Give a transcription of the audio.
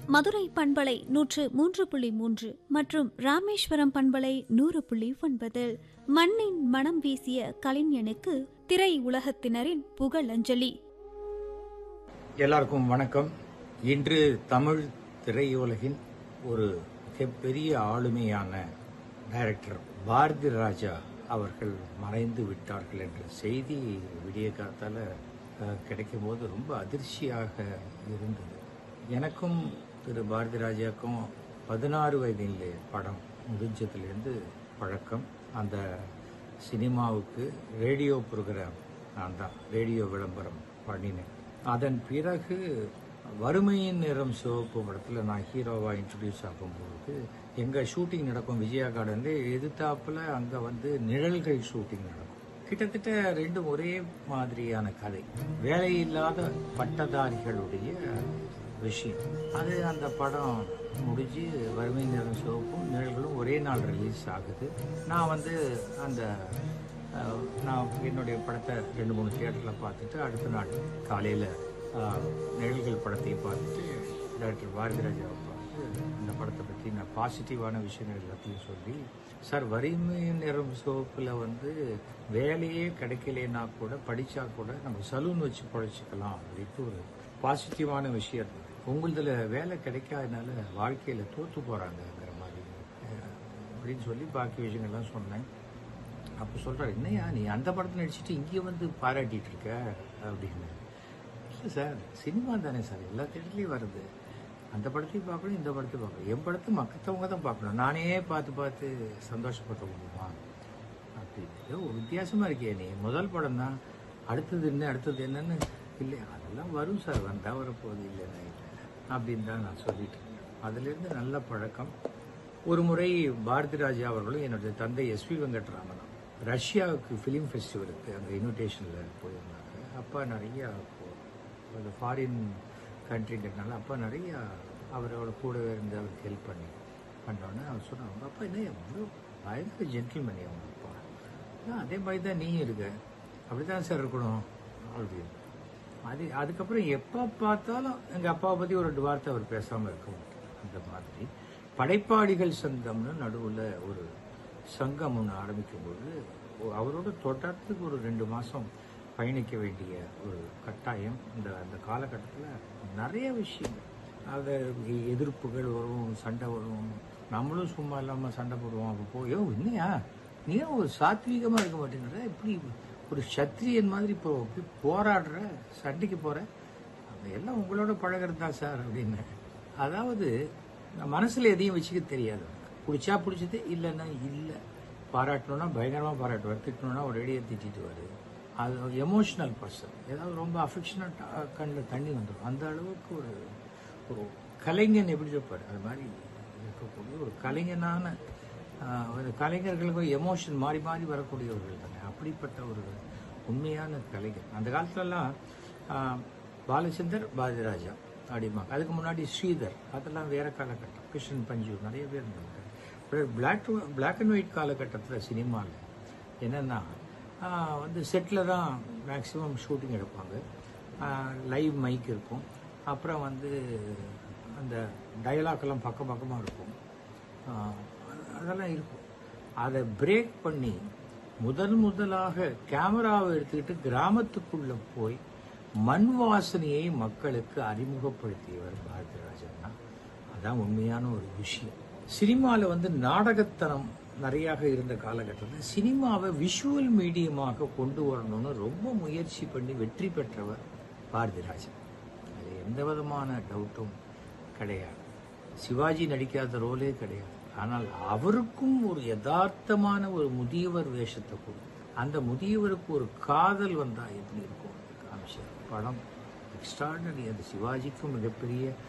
மதுரை பண்பலை நூற்று மூன்று புள்ளி மூன்று மற்றும் ராமேஸ்வரம் பண்பலை நூறு புள்ளி ஒன்பதில் மண்ணின் மனம் வீசிய கலைஞனுக்கு திரை உலகத்தினரின் புகழஞ்சலி எல்லாருக்கும் வணக்கம் இன்று தமிழ் திரையுலகின் ஒரு மிகப்பெரிய ஆளுமையான டைரக்டர் பாரதி ராஜா அவர்கள் மறைந்து விட்டார்கள் என்ற செய்தி விடிய காலத்தால் கிடைக்கும் போது ரொம்ப அதிர்ச்சியாக இருந்தது எனக்கும் திரு பாரதி ராஜாவுக்கும் பதினாறு வயதிலே படம் முடிஞ்சதுலேருந்து பழக்கம் அந்த சினிமாவுக்கு ரேடியோ ப்ரோக்ராம் நான் தான் ரேடியோ விளம்பரம் பண்ணினேன் அதன் பிறகு வறுமையின் நிறம் சிவப்பு படத்தில் நான் ஹீரோவாக இன்ட்ரடியூஸ் ஆகும்போது எங்கள் ஷூட்டிங் நடக்கும் விஜயா கார்டன்ல எதிர்த்தாப்புல அங்கே வந்து நிழல்கள் ஷூட்டிங் நடக்கும் கிட்டத்தட்ட ரெண்டும் ஒரே மாதிரியான கதை வேலையில்லாத பட்டதாரிகளுடைய விஷயம் அது அந்த படம் முடிஞ்சு வறுமை நிறம் சிவப்பும் நிழல்களும் ஒரே நாள் ரிலீஸ் ஆகுது நான் வந்து அந்த அஹ், நான் என்னுடைய படத்தை ரெண்டு மூணு தியேட்டரில் பார்த்துட்டு அடுத்த நாள் காலையில் நிழல்கள் படத்தையும் பார்த்துட்டு டாக்டர் பாரதிராஜாவை பார்த்து இந்த படத்தை பற்றி நான் பாசிட்டிவான விஷயங்கள் எல்லாத்தையும் சொல்லி சார் வறுமை நிறம் சிவப்பில் வந்து வேலையே கிடைக்கலனா கூட படித்தா கூட நம்ம சலூன் வச்சு பழச்சிக்கலாம் அப்படின்ட்டு ஒரு பாசிட்டிவான விஷயம் இருந்தது உங்களதுல வேலை கிடைக்காதனால வாழ்க்கையில் தோற்று போகிறாங்கங்கிற மாதிரி அஹ், அப்படின்னு சொல்லி பாக்கி விஷயங்கள்லாம் சொன்னேன் அப்போ சொல்கிறார் என்னையா நீ அந்த படத்தில் நடிச்சிட்டு இங்கே வந்து பாராட்டிட்டு இருக்க அப்படின்னு இல்லை சார் சினிமா தானே சார் எல்லா தேட்டர்லேயும் வருது அந்த படத்தையும் பார்க்கணும் இந்த படத்தையும் பார்க்கணும் என் படத்தை மற்றவங்க தான் பார்க்கணும் நானே பார்த்து பார்த்து சந்தோஷப்பட முடியுமா அப்படின்னு ஏதோ ஒரு வித்தியாசமாக இருக்கே நீ முதல் படம் தான் அடுத்தது என்ன அடுத்தது என்னன்னு இல்லை அதெல்லாம் வரும் சார் வந்தால் வரப்போகுது இல்லைன்னா இல்லை அப்படின்னு தான் நான் சொல்லிட்டு இருக்கேன் அதுலேருந்து நல்ல பழக்கம் ஒரு முறை பாரதி ராஜா அவர்களும் என்னுடைய தந்தை எஸ்பி வெங்கட்ராமனும் ரஷ்யாவுக்கு ஃபிலிம் ஃபெஸ்டிவலுக்கு அங்கே இன்விடேஷனில் போயிருந்தாங்க அப்பா நிறையா அந்த ஃபாரின் கண்ட்ரிங்கிறதுனால அப்பா நிறையா அவரோட கூடவே இருந்து அவருக்கு ஹெல்ப் பண்ணி பண்ணோன்னே அவர் சொன்னாங்க "உங்க அப்பா என்ன எவ்வளோ பயங்கர ஜென்டில்மேன் அவங்க அப்பா "ஆ, அதே மாதிரி தான் நீயும் இருக்க அப்படி தான் சார் இருக்கணும் அப்படின்னு அது அதுக்கப்புறம் எப்போ பார்த்தாலும் எங்கள் அப்பாவை பற்றி ஒரு ரெண்டு வார்த்தை அவர் பேசாமல் இருக்க மாட்டார் அந்த மாதிரி படைப்பாளிகள் சங்கம்னு நடுவில் ஒரு சங்கம் ஒன்று ஆரம்பிக்கும்போது ஒ- அவரோட தொடர்ந்து ஒரு ரெண்டு மாதம் பயணிக்க வேண்டிய ஒரு கட்டாயம் இந்த அந்த காலகட்டத்தில் நிறைய விஷயங்கள் அது எதிர்ப்புகள் வரும் சண்டை வரும் நம்மளும் சும்மா இல்லாமல் சண்டை போடுவோம் அப்போ போயோ இல்லையா நீ ஏன் ஒரு சாத்வீகமாக இருக்க மாட்டேங்கிற இப்படி ஒரு சத்திரியன் மாதிரி இப்போ போய் போராடுற சண்டைக்கு போற அது எல்லாம் உங்களோட பழகிறது தான் சார் அப்படின்னு அதாவது நான் மனசுல எதையும் வச்சுக்க தெரியாது பிடிச்சா பிடிச்சது இல்லைன்னா இல்லை பாராட்டணும்னா பயங்கரமாக பாராட்டுவார் திட்டணும்னா ஒரு ரெடியை திட்டிட்டுவார் அது எமோஷனல் பர்சன் ஏதாவது ரொம்ப அஃபெக்ஷனட் கண்ணில் தண்ணி வந்துடும் அந்த அளவுக்கு ஒரு ஒரு கலைஞன் எப்படி இருப்பார் அது மாதிரி இருக்கக்கூடிய ஒரு கலைஞனான ஆஹ், ஒரு கலைஞர்களுக்கும் எமோஷன் மாறி மாறி வரக்கூடியவர்கள் தானே அப்படிப்பட்ட ஒரு உண்மையான கலைஞர் அந்த காலத்துலலாம் ஆஹ், பாலச்சந்தர் பாரதிராஜா அப்படிம்பாங்க அதுக்கு முன்னாடி ஸ்ரீதர் அதெல்லாம் வேற காலகட்டம் கிருஷ்ணன் பஞ்சு நிறைய பேர் இருந்தாங்க பிளாக் பிளாக் அண்ட் ஒயிட் காலகட்டத்தில் சினிமாவில் என்னென்னா வந்து செட்டில் தான் மேக்ஸிமம் ஷூட்டிங் எடுப்பாங்க லைவ் மைக் இருக்கும் அப்புறம் வந்து அந்த டயலாக் எல்லாம் பக்கம் பக்கமாக இருக்கும் ஆஹ் அதெல்லாம் இருக்கும் அதை பிரேக் பண்ணி முதல் முதலாக கேமராவை எடுத்துக்கிட்டு கிராமத்துக்குள்ள போய் மண் வாசனையை மக்களுக்கு அறிமுகப்படுத்தியவர் பாரதிராஜன் தான் அதான் உண்மையான ஒரு விஷயம் சினிமாவில் வந்து நாடகத்தனம் நிறையாக இருந்த காலகட்டத்தில் சினிமாவை விஷுவல் மீடியமாக கொண்டு வரணும்னு ரொம்ப முயற்சி பண்ணி வெற்றி பெற்றவர் பாரதிராஜன் அது எந்த விதமான டவுட்டும் கிடையாது சிவாஜி நடிக்காத ரோலே கிடையாது ஆனால் அவருக்கும் ஒரு யதார்த்தமான ஒரு முதியவர் வேஷத்தை கொடு அந்த முதியவருக்கு ஒரு காதல் வந்தா எப்படி இருக்கும் காமிச்சார் படம் எக்ஸ்ட்ராடனரி அந்த சிவாஜிக்கும் மிகப்பெரிய